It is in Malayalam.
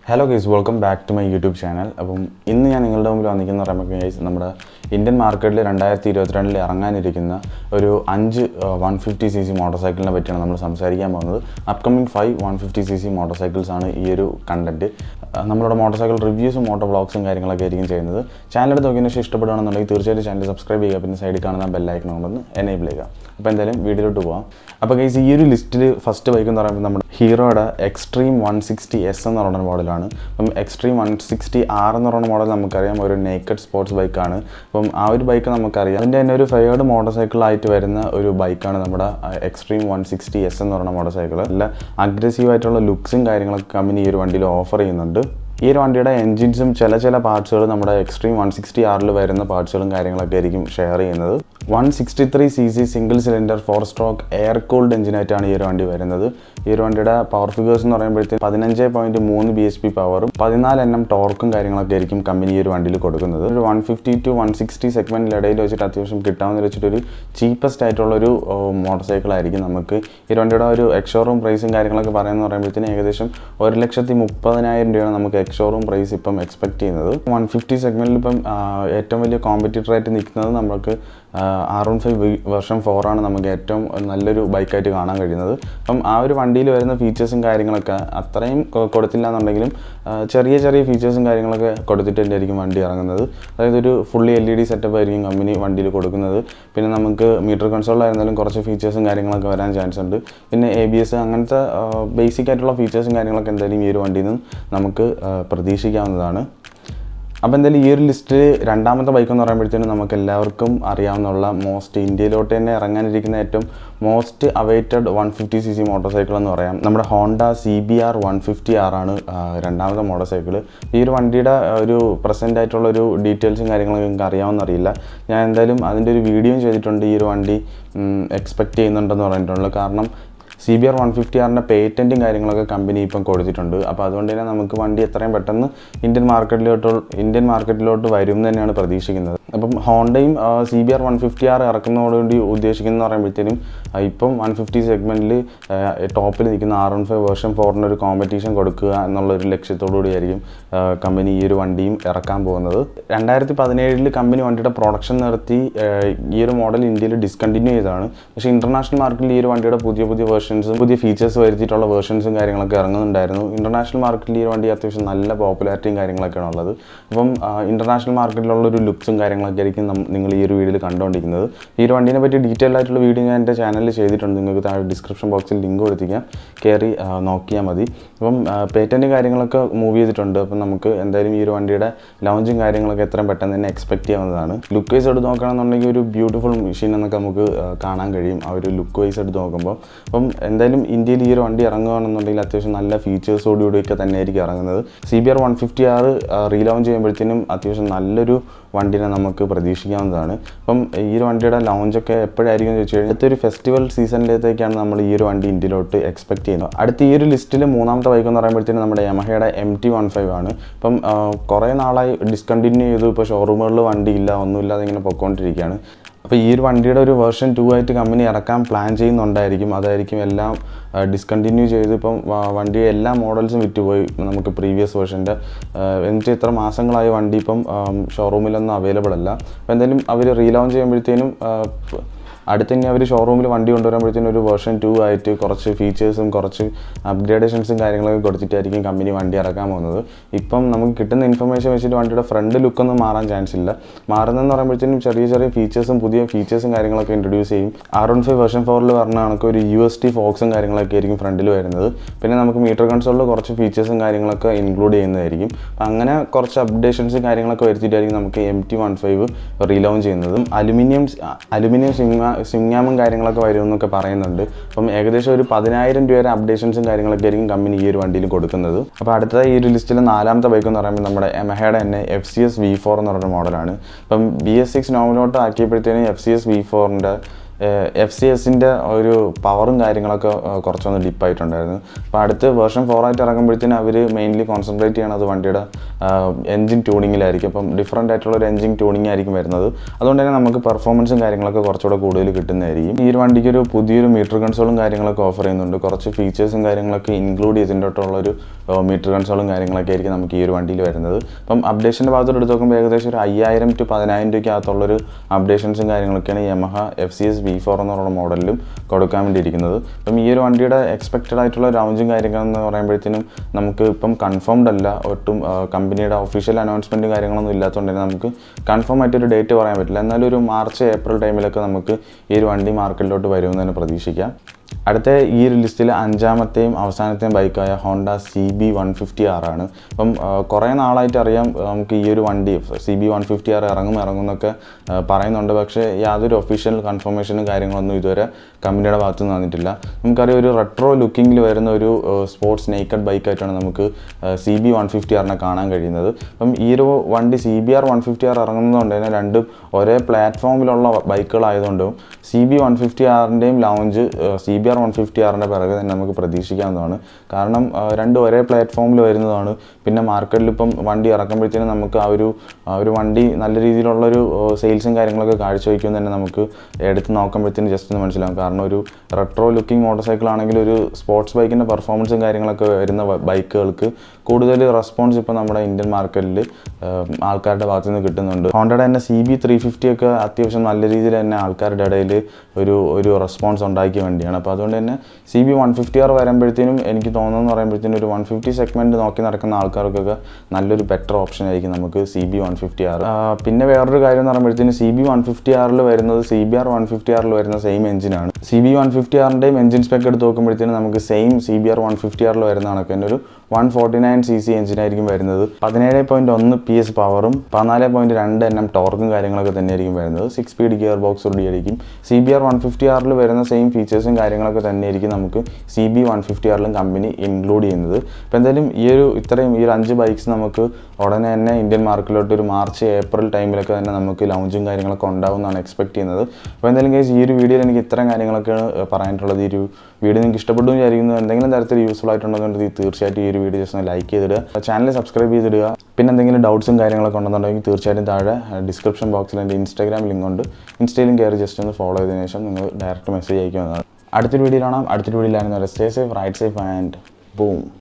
hello guys welcome back to my YouTube channel അപ്പം ഇന്ന് ഞാൻ നിങ്ങളുടെ മുമ്പിൽ വന്നിരിക്കുന്ന പറയുമ്പോൾ ഗൈസ് നമ്മുടെ ഇന്ത്യൻ മാർക്കറ്റിൽ രണ്ടായിരത്തി ഇരുപത്തിരണ്ടിൽ ഇറങ്ങാനിരിക്കുന്ന ഒരു അഞ്ച് one fifty C C motor സൈക്കിളിനെ പറ്റിയാണ് നമ്മൾ സംസാരിക്കാൻ പോകുന്നത് upcoming five one fifty C C motorcycles ആണ് ഈ ഒരു കണ്ടന്റ് നമ്മളുടെ മോട്ടോർ സൈക്കിൾ റിവ്യൂസും മോട്ടോർ വ്ളോഗ്സും കാര്യങ്ങളൊക്കെ ആയിരിക്കും ചെയ്യുന്നത് ചാനൽ എടുത്ത് നോക്കിയതിന് ശേഷം ഇഷ്ടപ്പെടുകയാണെന്നുണ്ടെങ്കിൽ തീർച്ചയായിട്ടും ചാനൽ സബ്സ്ക്രൈബ് ചെയ്യുക പിന്നെ സൈഡിൽ കാണുന്ന ബെല്ലൈക്കൺ കൊണ്ടൊന്ന് എനേബിൾ ചെയ്യുക അപ്പോൾ എന്തായാലും വീഡിയോയിലോട്ട് പോകാം അപ്പോൾ ഗൈസ് ഈ ഒരു ലിസ്റ്റിൽ ഫസ്റ്റ് ബൈക്ക് എന്ന് പറയുമ്പോൾ നമ്മുടെ ഹീറോയുടെ എക്സ്ട്രീം വൺ സിക്സ്റ്റി എസ് എന്ന് പറയുന്ന മോഡലാണ് അപ്പം എക്സ്ട്രീം വൺ സിക്സ്റ്റി ആർ എന്ന് പറയുന്ന മോഡൽ നമുക്കറിയാം ഒരു നേക്കഡ് സ്പോർട്സ് ബൈക്കാണ് അപ്പം ആ ഒരു ബൈക്ക് നമുക്കറിയാം അതിൻ്റെ തന്നെ ഒരു ഫെയർഡ് മോട്ടോർ സൈക്കിളായിട്ട് വരുന്ന ഒരു ബൈക്കാണ് നമ്മുടെ എക്സ്ട്രീം വൺ സിക്സ്റ്റി എസ് എന്ന് പറയുന്ന മോട്ടോർ സൈക്കിൾ നല്ല അഗ്രസീവ് ആയിട്ടുള്ള ലുക്സും കാര്യങ്ങളൊക്കെ കമ്പനി ഈ ഒരു വണ്ടിയിൽ ഓഫർ ചെയ്യുന്നുണ്ട് ഈ ഒരു വണ്ടിയുടെ എൻജിൻസും ചില ചില പാർട്സുകൾ നമ്മുടെ എക്സ്ട്രീം വൺ സിക്സ്റ്റി ആറിൽ വരുന്ന പാർട്സുകളും കാര്യങ്ങളൊക്കെ ആയിരിക്കും ഷെയർ ചെയ്യുന്നത് one sixty three C C single cylinder four stroke air cooled എഞ്ചിനായിട്ടാണ് ഈ ഒരു വണ്ടി വരുന്നത് ഈ ഒരു വണ്ടിയുടെ പവർ ഫിഗേഴ്സ് എന്ന് പറയുമ്പോഴത്തേക്ക് പതിനഞ്ച് പോയിന്റ് മൂന്ന് ബി എച്ച് പി പവറും പതിനാല് എണ്ണം ടോർക്കും കാര്യങ്ങളൊക്കെ ആയിരിക്കും കമ്പനി ഈ ഒരു വണ്ടിയിൽ കൊടുക്കുന്നത് ഒരു one fifty to one sixty സെഗ്മെന്റിൽ ഇടയിൽ വെച്ചിട്ട് അത്യാവശ്യം കിട്ടാമെന്ന് വെച്ചിട്ടൊരു ചീപ്പസ്റ്റ് ആയിട്ടുള്ള ഒരു മോട്ടോർ സൈക്കിൾ ആയിരിക്കും നമുക്ക് ഈ ഒരു വണ്ടിയുടെ ഒരു എക്സോറൂം പ്രൈസും കാര്യങ്ങളൊക്കെ പറയുന്നത് പറയുമ്പോഴത്തേന് ഏകദേശം ഒരു ലക്ഷത്തി മുപ്പതിനായിരം രൂപയാണ് നമുക്ക് എക്സോറൂം പ്രൈസ് ഇപ്പം എക്സ്പെക്ട് ചെയ്യുന്നത് വൺ ഫിഫ്റ്റി സെഗ്മെന്റിൽ ഇപ്പം ആ, ഏറ്റവും വലിയ കോമ്പറ്റീറ്റർ ആയിട്ട് നിൽക്കുന്നത് നമുക്ക് ആർ വൺ ഫൈവ് വെർഷൻ ഫോറാണ് നമുക്ക് ഏറ്റവും നല്ലൊരു ബൈക്കായിട്ട് കാണാൻ കഴിയുന്നത് അപ്പം ആ ഒരു വണ്ടിയിൽ വരുന്ന ഫീച്ചേഴ്സും കാര്യങ്ങളൊക്കെ അത്രയും കൊ- കൊടുത്തില്ല എന്നുണ്ടെങ്കിലും ആ, ചെറിയ ചെറിയ ഫീച്ചേഴ്സും കാര്യങ്ങളൊക്കെ കൊടുത്തിട്ട് തന്നെയായിരിക്കും വണ്ടി ഇറങ്ങുന്നത് അതായത് ഒരു fully L E D setup ആയിരിക്കും കമ്പനി വണ്ടിയിൽ കൊടുക്കുന്നത് പിന്നെ നമുക്ക് മീറ്റർ കൺസോളിലായിരുന്നാലും കുറച്ച് ഫീച്ചേഴ്സും കാര്യങ്ങളൊക്കെ വരാൻ ചാൻസ് ഉണ്ട് പിന്നെ എ ബി എസ് അങ്ങനത്തെ ബേസിക് ആയിട്ടുള്ള ഫീച്ചേഴ്സും കാര്യങ്ങളൊക്കെ എന്തായാലും ഈ ഒരു വണ്ടിയിൽ നിന്ന് നമുക്ക് ആ, പ്രതീക്ഷിക്കാവുന്നതാണ് അപ്പോൾ എന്തായാലും ഈ ഒരു ലിസ്റ്റിൽ രണ്ടാമത്തെ ബൈക്ക് എന്ന് പറയുമ്പോഴത്തേനും നമുക്ക് എല്ലാവർക്കും അറിയാവുന്നുള്ള മോസ്റ്റ് ഇന്ത്യയിലോട്ട് തന്നെ ഇറങ്ങാനിരിക്കുന്ന ഏറ്റവും most awaited one fifty C C motorcycle എന്ന് പറയാം നമ്മുടെ Honda C B R one fifty R ആണ് ആ, രണ്ടാമത്തെ മോട്ടോർ സൈക്കിൾ ഈ ഒരു വണ്ടിയുടെ ആ, ഒരു പ്രസൻ്റ് ആയിട്ടുള്ള ഒരു ഡീറ്റെയിൽസും കാര്യങ്ങളൊക്കെ നിങ്ങൾക്ക് അറിയാമെന്ന് അറിയില്ല ഞാൻ എന്തായാലും അതിൻ്റെ ഒരു വീഡിയോയും ചെയ്തിട്ടുണ്ട് ഈ ഒരു വണ്ടി എക്സ്പെക്റ്റ് ചെയ്യുന്നുണ്ടെന്ന് പറഞ്ഞിട്ടുള്ളത് കാരണം C B R one fifty ആറിൻ്റെ പേറ്റൻറ്റും കാര്യങ്ങളൊക്കെ കമ്പനി ഇപ്പം കൊടുത്തിട്ടുണ്ട് അപ്പോൾ അതുകൊണ്ട് തന്നെ നമുക്ക് വണ്ടി എത്രയും പെട്ടെന്ന് ഇന്ത്യൻ മാർക്കറ്റിലോട്ട് ഇന്ത്യൻ മാർക്കറ്റിലോട്ട് വരും എന്ന് തന്നെയാണ് പ്രതീക്ഷിക്കുന്നത് അപ്പം ഹോണ്ടയും C B R one fifty R ഇറക്കുന്നതോടുകൂടി ഉദ്ദേശിക്കുന്നത് പറയുമ്പോഴത്തേനും ആ, ഇപ്പം വൺ ഫിഫ്റ്റി സെഗ്മെൻറ്റിൽ ടോപ്പിൽ നിൽക്കുന്ന ആർ വൺ ഫൈവ് വേർഷൻ ഫോറിന് ഒരു കോമ്പറ്റീഷൻ കൊടുക്കുക എന്നുള്ള ഒരു ലക്ഷ്യത്തോടു കൂടിയായിരിക്കും കമ്പനി ഈ ഒരു വണ്ടിയും ഇറക്കാൻ പോകുന്നത് രണ്ടായിരത്തി പതിനേഴിൽ കമ്പനി വണ്ടിയുടെ പ്രൊഡക്ഷൻ നിർത്തി ആ, ഈ ഒരു മോഡൽ ഇന്ത്യയിൽ ഡിസ്കണ്ടിന്യൂ ചെയ്തതാണ് പക്ഷേ ഇൻ്റർനാഷണൽ മാർക്കറ്റിൽ ഈ ഒരു വണ്ടിയുടെ പുതിയ പുതിയ വേർഷൻസും പുതിയ ഫീച്ചേഴ്സ് വരുത്തിയിട്ടുള്ള വേർഷൻസും കാര്യങ്ങളൊക്കെ ഇറങ്ങുന്നുണ്ടായിരുന്നു ഇൻ്റർനാഷണൽ മാർക്കറ്റിൽ ഈ ഒരു വണ്ടി അത്യാവശ്യം നല്ല പോപ്പുലാരിറ്റിയും കാര്യങ്ങളൊക്കെയാണ് ഉള്ളത് അപ്പം ഇൻ്റർനാഷണൽ മാർക്കറ്റിലുള്ള ഒരു ലുക്സും കാര്യങ്ങളൊക്കെ ആയിരിക്കും നം- നിങ്ങൾ ഈ ഒരു വീഡിയോയിൽ കണ്ടുകൊണ്ടിരിക്കുന്നത് ഈ ഒരു വണ്ടിനെ പറ്റി ഡീറ്റെയിൽ ആയിട്ടുള്ള വീഡിയോ ഞാൻ എൻ്റെ ചാനലിൽ ചെയ്തിട്ടുണ്ട് നിങ്ങൾക്ക് താഴെ ഡിസ്ക്രിപ്ഷൻ ബോക്സിൽ ലിങ്ക് കൊടുത്തിരിക്കാം കയറി ആ, നോക്കിയാൽ മതി അപ്പം പേറ്റൻറ്റ് കാര്യങ്ങളൊക്കെ മൂവ് ചെയ്തിട്ടുണ്ട് അപ്പം നമുക്ക് എന്തായാലും ഈ ഒരു വണ്ടിയുടെ ലോഞ്ചും കാര്യങ്ങളൊക്കെ എത്രയും പെട്ടെന്ന് തന്നെ എക്സ്പെക്ട് ചെയ്യാവുന്നതാണ് ലുക്ക് വൈസ് എടുത്ത് നോക്കുകയാണെന്നുണ്ടെങ്കിൽ ഒരു ബ്യൂട്ടിഫുൾ മെഷീൻ എന്നൊക്കെ നമുക്ക് ആ, കാണാൻ കഴിയും ആ ഒരു ലുക്ക് വൈസ് എടുത്ത് നോക്കുമ്പോൾ അപ്പം എന്തായാലും ഇന്ത്യയിൽ ഈ ഒരു വണ്ടി ഇറങ്ങുകയാണെന്നുണ്ടെങ്കിൽ അത്യാവശ്യം നല്ല ഫീച്ചേഴ്സോടുകൂടിയൊക്കെ തന്നെയായിരിക്കും ഇറങ്ങുന്നത് C B R one fifty R relaunch ചെയ്യുമ്പോഴത്തേനും അത്യാവശ്യം നല്ലൊരു വണ്ടിനെ നമുക്ക് പ്രതീക്ഷിക്കാവുന്നതാണ് അപ്പം ഈ ഒരു വണ്ടിയുടെ ലോഞ്ചൊക്കെ എപ്പോഴായിരിക്കും എന്ന് ചോദിച്ചു കഴിഞ്ഞാൽ അടുത്തൊരു ഫെസ്റ്റിവൽ സീസണിലേക്കാണ് നമ്മൾ ഈ ഒരു വണ്ടി ഇന്ത്യയിലോട്ട് എക്സ്പെക്ട് ചെയ്യുന്നത് അടുത്ത ഈ ഒരു ലിസ്റ്റിൽ മൂന്നാമത്തെ ബൈക്ക് എന്ന് പറയുമ്പോഴത്തേനും നമ്മുടെ യമഹയുടെ എം ടി വൺ ഫൈവ് ആണ് ഇപ്പം ആ, കുറേ നാളായി ഡിസ്കണ്ടിന്യൂ ചെയ്തു ഇപ്പോൾ ഷോറൂമുകളിൽ വണ്ടി ഇല്ല ഒന്നുമില്ലാതെ ഇങ്ങനെ പൊയ്ക്കൊണ്ടിരിക്കുകയാണ് അപ്പോൾ ഈ ഒരു വണ്ടിയുടെ ഒരു വേർഷൻ ടു ആയിട്ട് കമ്പനി ഇറക്കാൻ പ്ലാൻ ചെയ്യുന്നുണ്ടായിരിക്കും അതായിരിക്കും എല്ലാം ഡിസ്കണ്ടിന്യൂ ചെയ്ത് ഇപ്പം വ- വണ്ടി എല്ലാ മോഡൽസും വിറ്റുപോയി നമുക്ക് പ്രീവിയസ് വേർഷൻ്റെ എന്നിട്ട് ഇത്ര മാസങ്ങളായി വണ്ടി ഇപ്പം ഷോറൂമിലൊന്നും അവൈലബിൾ അല്ല അപ്പോൾ എന്തായാലും അവർ റീലോഞ്ച് ചെയ്യുമ്പോഴത്തേനും ആ, പ്- അടുത്ത് തന്നെ അവർ ഷോറൂമിൽ വണ്ടി കൊണ്ടുവരുമ്പോഴത്തേനും ഒരു വേർഷൻ ടു ആയിട്ട് കുറച്ച് ഫീച്ചേഴ്സും കുറച്ച് അപ്ഗ്രേഡേഷൻസും കാര്യങ്ങളൊക്കെ കൊടുത്തിട്ടായിരിക്കും കമ്പനി വണ്ടി ഇറക്കാൻ പോകുന്നത് ഇപ്പം നമുക്ക് കിട്ടുന്ന ഇൻഫർമേഷൻ വെച്ചിട്ട് വണ്ടിയുടെ ഫ്രണ്ട് ലുക്കൊന്നും മാറാൻ ചാൻസ് ഇല്ല മാറുന്നതെന്ന് പറയുമ്പോഴത്തേനും ചെറിയ ചെറിയ ഫീച്ചേഴ്സും പുതിയ ഫീച്ചേഴ്സും കാര്യങ്ങളൊക്കെ ഇൻട്രൊഡ്യൂസ് ചെയ്യും ആർ വൺ ഫൈവ് വേർഷൻ ഫോറിൽ പറഞ്ഞ കണക്ക് ഒരു യു എസ് ടി ഫോക്സും കാര്യങ്ങളൊക്കെ ആയിരിക്കും ഫ്രണ്ടിൽ വരുന്നത് പിന്നെ നമുക്ക് മീറ്റർ കൺസോളിൽ കുറച്ച് ഫീച്ചേഴ്സും കാര്യങ്ങളൊക്കെ ഇൻക്ലൂഡ് ചെയ്യുന്നതായിരിക്കും അപ്പം അങ്ങനെ കുറച്ച് അപ്ഡേഷൻസും കാര്യങ്ങളൊക്കെ വരുത്തിയിട്ടായിരിക്കും നമുക്ക് M T one five relaunch ചെയ്യുന്നതും അലുമിനിയം അലുമിനിയം സിംഗ സിംഗാമും കാര്യങ്ങളൊക്കെ വരും എന്നൊക്കെ പറയുന്നുണ്ട് അപ്പം ഏകദേശം ഒരു പതിനായിരം രൂപ വരെ അപ്ഡേഷൻസും കാര്യങ്ങളൊക്കെ ആയിരിക്കും കമ്പനി ഈ ഒരു വണ്ടിയിൽ കൊടുക്കുന്നത് അപ്പോൾ അടുത്തതായി ഈ ഒരു ലിസ്റ്റിൽ നാലാമത്തെ ബൈക്ക് എന്ന് പറയുമ്പോൾ നമ്മുടെ എമഹയുടെ തന്നെ F Z S V four എന്ന് പറയുന്ന മോഡലാണ് അപ്പം ബി എസ് സിക്സ് നോമിനോട്ട് ആക്കിയപ്പോഴത്തേനും എഫ് സി എസ് വി ഫോറിൻ്റെ എഫ് സി എസിൻ്റെ ഒരു പവറും കാര്യങ്ങളൊക്കെ ആ, കുറച്ചൊന്ന് ഡിപ്പായിട്ടുണ്ടായിരുന്നു അപ്പോൾ അടുത്ത് വേർഷൻ ഫോർ ആയിട്ട് ഇറങ്ങുമ്പോഴത്തേനും അവർ മെയിൻലി കോൺസെൻട്രേറ്റ് ചെയ്യണത് വണ്ടിയുടെ എൻജിൻ ട്യൂണിങ്ങിലായിരിക്കും അപ്പം ഡിഫറെൻ്റ് ആയിട്ടുള്ള ഒരു എൻജിൻ ട്യൂണിംഗ് ആയിരിക്കും വരുന്നത് അതുകൊണ്ട് തന്നെ നമുക്ക് പെർഫോമൻസും കാര്യങ്ങളൊക്കെ കുറച്ചുകൂടെ കൂടുതൽ കിട്ടുന്നതായിരിക്കും ഈ ഒരു വണ്ടിക്ക് ഒരു പുതിയൊരു മീറ്റർ കൺസോളും കാര്യങ്ങളൊക്കെ ഓഫർ ചെയ്യുന്നുണ്ട് കുറച്ച് ഫീച്ചേഴ്സും കാര്യങ്ങളൊക്കെ ഇൻക്ലൂഡ് ചെയ്തിട്ടുള്ളൊരു മീറ്റർ കൺസോളും കാര്യങ്ങളൊക്കെ ആയിരിക്കും നമുക്ക് ഈ ഒരു വണ്ടിയിൽ വരുന്നത് അപ്പം അപ്ഡേഷൻ്റെ ഭാഗത്തോട്ട് എടുത്ത് നോക്കുമ്പോൾ ഏകദേശം ഒരു അയ്യായിരം ടു പതിനായിരം രൂപയ്ക്കകത്തുള്ളൊരു അപ്ഡേഷൻസും കാര്യങ്ങളൊക്കെയാണ് Yamaha F Z S V four എന്നുള്ള മോഡലിലും കൊടുക്കാൻ വേണ്ടിയിരിക്കുന്നത് അപ്പം ഈ ഒരു വണ്ടിയുടെ എക്സ്പെക്റ്റഡ് ആയിട്ടുള്ള റൗഞ്ചും കാര്യങ്ങളെന്ന് പറയുമ്പോഴത്തേനും നമുക്ക് ഇപ്പം കൺഫേംഡ് അല്ല ഒട്ടും കമ്പനിയുടെ ഒഫീഷ്യൽ അനൗൺസ്മെൻറ്റും കാര്യങ്ങളൊന്നും ഇല്ലാത്തതുകൊണ്ട് തന്നെ നമുക്ക് കൺഫേം ആയിട്ടൊരു ഡേറ്റ് പറയാൻ പറ്റില്ല എന്നാലും ഒരു മാർച്ച് ഏപ്രിൽ ടൈമിലൊക്കെ നമുക്ക് ഈ ഒരു വണ്ടി മാർക്കറ്റിലോട്ട് വരുമെന്ന് തന്നെ പ്രതീക്ഷിക്കാം അടുത്ത ഈ ഒരു ലിസ്റ്റിൽ അഞ്ചാമത്തെയും അവസാനത്തെയും ബൈക്കായ Honda C B one fifty R ആണ് അപ്പം ആ, കുറേ നാളായിട്ട് അറിയാം ആ, നമുക്ക് ഈ ഒരു വണ്ടി C B one fifty R ഇറങ്ങും ഇറങ്ങും എന്നൊക്കെ ആ, പറയുന്നുണ്ട് പക്ഷേ യാതൊരു ഒഫീഷ്യൽ കൺഫർമേഷനും കാര്യങ്ങളൊന്നും ഇതുവരെ കമ്പനിയുടെ ഭാഗത്തു നിന്ന് വന്നിട്ടില്ല നമുക്കറിയാം ഒരു റെട്രോ ലുക്കിങ്ങിൽ വരുന്ന ഒരു സ്പോർട്സ് നെയ്ക്കഡ് ബൈക്കായിട്ടാണ് നമുക്ക് സി ബി വൺ ഫിഫ്റ്റി ആറിനെ കാണാൻ കഴിയുന്നത് അപ്പം ഈ ഒരു വണ്ടി C B R one fifty R ഇറങ്ങുന്നതുകൊണ്ട് തന്നെ രണ്ടും ഒരേ പ്ലാറ്റ്ഫോമിലുള്ള ബൈക്കുകളായതുകൊണ്ടും സി ബി വൺ ഫിഫ്റ്റി ആറിൻ്റെയും launch C B R one fifty ആറിൻ്റെ പിറകെ തന്നെ നമുക്ക് പ്രതീക്ഷിക്കാവുന്നതാണ് കാരണം ആ, രണ്ടും ഒരേ പ്ലാറ്റ്ഫോമിൽ വരുന്നതാണ് പിന്നെ മാർക്കറ്റിൽ ഇപ്പം വണ്ടി ഇറക്കുമ്പോഴത്തേനും നമുക്ക് ആ ഒരു ആ ഒരു വണ്ടി നല്ല രീതിയിലുള്ളൊരു സെയിൽസും കാര്യങ്ങളൊക്കെ കാഴ്ചവെക്കുമെന്ന് തന്നെ നമുക്ക് എടുത്ത് നോക്കുമ്പോഴത്തേനും ജസ്റ്റ് ഒന്ന് മനസ്സിലാവും കാരണം ഒരു റെട്രോ ലുക്കിംഗ് മോട്ടോർ സൈക്കിൾ ആണെങ്കിൽ ഒരു സ്പോർട്സ് ബൈക്കിൻ്റെ പെർഫോമൻസും കാര്യങ്ങളൊക്കെ വരുന്ന ബ- ബൈക്കുകൾക്ക് കൂടുതൽ റെസ്പോൺസ് ഇപ്പോൾ നമ്മുടെ ഇന്ത്യൻ മാർക്കറ്റിൽ ആൾക്കാരുടെ ഭാഗത്തു നിന്ന് കിട്ടുന്നുണ്ട് ഹോണ്ടയുടെ തന്നെ സി ബി ത്രീ ഫിഫ്റ്റി ഒക്കെ അത്യാവശ്യം നല്ല രീതിയിൽ തന്നെ ആൾക്കാരുടെ ഇടയിൽ ഒരു ഒരു റെസ്പോൺസ് ഉണ്ടാക്കിയ വേണ്ടിയാണ് അപ്പോൾ അതുകൊണ്ട് തന്നെ C B one fifty R വരുമ്പോഴത്തേനും എനിക്ക് തോന്നുന്നു പറയുമ്പോഴത്തേനും ഒരു വൺ ഫിഫ്റ്റി സെഗ്മെൻറ്റ് നോക്കി നടക്കുന്ന ആൾക്കാർക്കൊക്കെ നല്ലൊരു ബെറ്റർ ഓപ്ഷൻ ആയിരിക്കും നമുക്ക് C B one fifty R പിന്നെ വേറൊരു കാര്യം എന്ന് പറയുമ്പോഴത്തേനും സി ബി വൺ ഫിഫ്റ്റി ആറിൽ വരുന്നത് C B R one fifty ആറിൽ വരുന്ന സെയിം എഞ്ചിനാണ് സി ബി വൺ ഫിഫ്റ്റി ആറിൻ്റെയും എഞ്ചിൻ സ്പെക്ക് എടുത്ത് നോക്കുമ്പോഴത്തേനും നമുക്ക് same C B R one fifty ആറിൽ വരുന്ന കണക്ക് തന്നെ ഒരു one forty nine C C എഞ്ചിനായിരിക്കും വരുന്നത് പതിനേഴ് പോയിൻറ്റ് ഒന്ന് പി എസ് പവറും പതിനാല് പോയിൻറ്റ് രണ്ട് എൻ എം ടോർക്കും കാര്യങ്ങളൊക്കെ തന്നെയായിരിക്കും വരുന്നത് സിക്സ് സ്പീഡ് ഗിയർ ബോക്സ് ഓടിയായിരിക്കും C B R one fifty ആറിൽ വരുന്ന സെയിം ഫീച്ചേഴ്സും കാര്യങ്ങളൊക്കെ തന്നെയായിരിക്കും നമുക്ക് സി ബി വൺ ഫിഫ്റ്റി ആറിലും കമ്പനി ഇൻക്ലൂഡ് ചെയ്യുന്നത് അപ്പോൾ എന്തായാലും ഈ ഒരു ഇത്രയും ഈ ഒരു അഞ്ച് ബൈക്സ് നമുക്ക് ഉടനെ തന്നെ ഇന്ത്യൻ മാർക്കറ്റിലോട്ട് ഒരു മാർച്ച് ഏപ്രിൽ ടൈമിലൊക്കെ തന്നെ നമുക്ക് ലോഞ്ചും കാര്യങ്ങളൊക്കെ ഉണ്ടാവും എന്നാണ് എക്സ്പെക്ട് ചെയ്യുന്നത് അപ്പോൾ എന്തായാലും കേസ് ഈ ഒരു വീഡിയോയിൽ എനിക്ക് ഇത്രയും കാര്യങ്ങളൊക്കെയാണ് ഏഹ്, പറയാനുള്ളത് ഈ ഒരു വീഡിയോ നിങ്ങൾക്ക് ഇഷ്ടപ്പെട്ടു എന്ന് വിചാരിക്കുന്നു എന്തെങ്കിലും തരത്തിൽ യൂസ്ഫുൾ ആയിട്ടുണ്ടെന്നുണ്ടെങ്കിൽ തീർച്ചയായിട്ടും ഈ ഒരു വീഡിയോ ജസ്റ്റ് ഒന്ന് ലൈക്ക് ചെയ്തിടുക ചാനൽ സബ്സ്ക്രൈബ് ചെയ്തിടുക പിന്നെ എന്തെങ്കിലും ഡൗട്ട്സും കാര്യങ്ങളൊക്കെ ഉണ്ടെന്നുണ്ടെങ്കിൽ തീർച്ചയായിട്ടും താഴെ ഡിസ്ക്രിപ്ഷൻ ബോക്സിൽ എൻ്റെ ഇൻസ്റ്റാഗ്രാം ലിങ്ക് ഉണ്ട് ഇൻസ്റ്റയിലും കയറി ജസ്റ്റ് ഒന്ന് ഫോളോ ചെയ്തതിനു ശേഷം നിങ്ങൾ ഡയറക്റ്റ് മെസ്സേജ് അയക്കുന്നതാണ് അടുത്തൊരു വീഡിയോ കാണാം അടുത്തൊരു വീഡിയോയിലായിരുന്നു stay safe ride safe and boom